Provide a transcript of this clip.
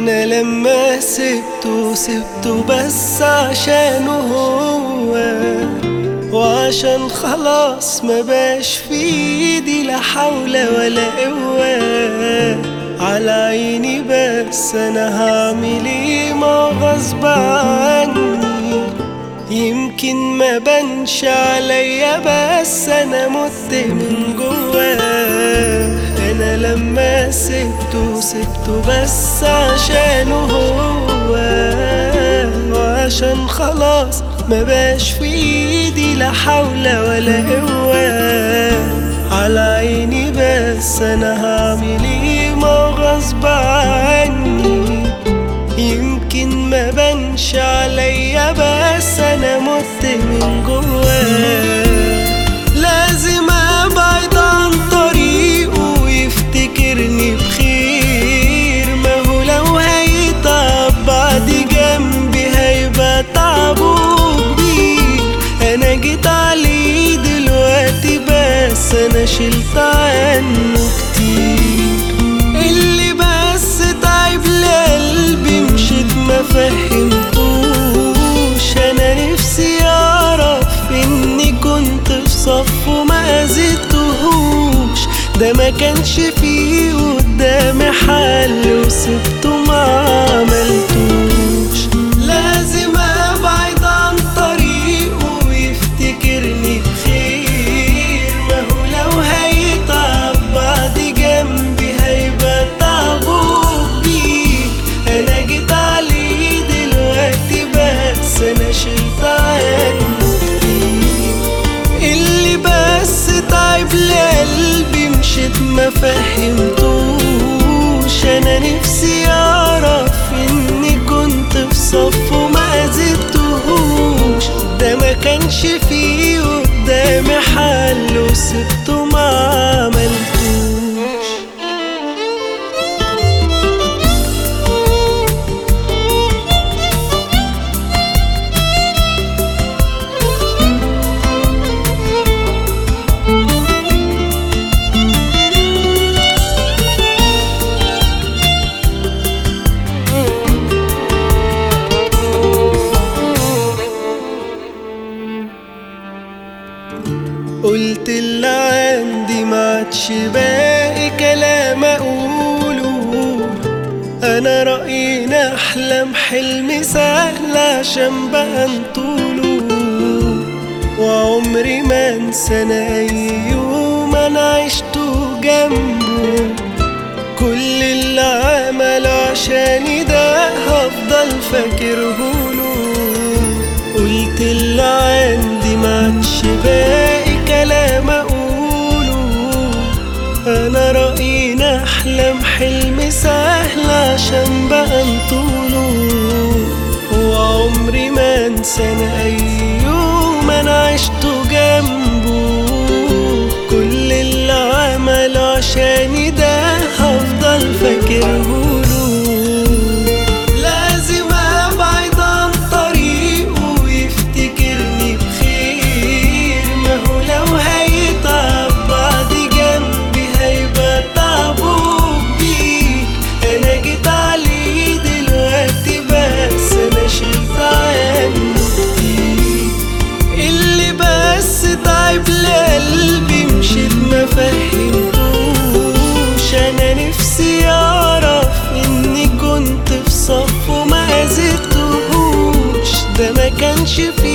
انا لما سبته سبته بس عشانه هو وعشان خلاص ما باش في ايدي لا حول ولا قوة على عيني بس انا هعمل ايه ما غصب عني يمكن ما بنش عليا بس انا مت من جواه انا لما سبته سبته بس عشانه هو وعشان خلاص ما باش في ايدي لا حول ولا قوة على عيني بس انا هعمل ايه ما غصب عني يمكن ما بنش عليا بس انا مت من جواه لازم ابعد عن طريقه ويفتكرني بخير ما هو لو هيتعب بعد جنبي هيبقى تعبه كبير انا جيت عليه دلوقتي بس انا شلت عنه كتير اللي بس تعب لقلبي مشيت ما فهمتوش انا نفسي اعرف اني كنت في صفه ما اذيتهوش ده ما كانش فيه قدامي حل وسبته ما عملتوش لازم ابعد عن طريقه ويفتكرني بخير ما هو لو هيتعب بعد جنبي هيبقى تعبه كبير انا جيت عليه دلوقتي بس انا شلت عنه كتير اللي بس تعب لقلبي مشيت ما فهمتوش انا نفسي اعرف اني كنت في صفه ما اذيتهوش ده ما كانش فيه قدامي حل وسبته ما عملتوش قلت اللي عندي ما عادش باقي كلام اقوله انا رأيي نحلم حلم سهل عشان بقى نطوله وعمري ما انسى انا اي يوم انا عشته جنبه كل اللي عمله عشاني ده هفضل فاكرهوله قلت اللي عندي ما عادش باقي كلام اقوله انا رأيي نحلم حلم سهل عشان بقى نطوله وعمري ما انسى انا اي يوم انا عشته جنبه كل اللي عمله عشاني ده هفضل فاكرهوله لازم ابعد عن طريقه ويفتكرني بخير ما هو لو هيتعب بعد جنبي هيبقى تعبه كبير انا جيت عليه دلوقتي بس انا شلت عنه كتير اللي بس تعب لقلبي مشيت ما فهمتوش انا نفسي اعرف اني كنت في صفه ما اذيتهوش ده ما كانش فيه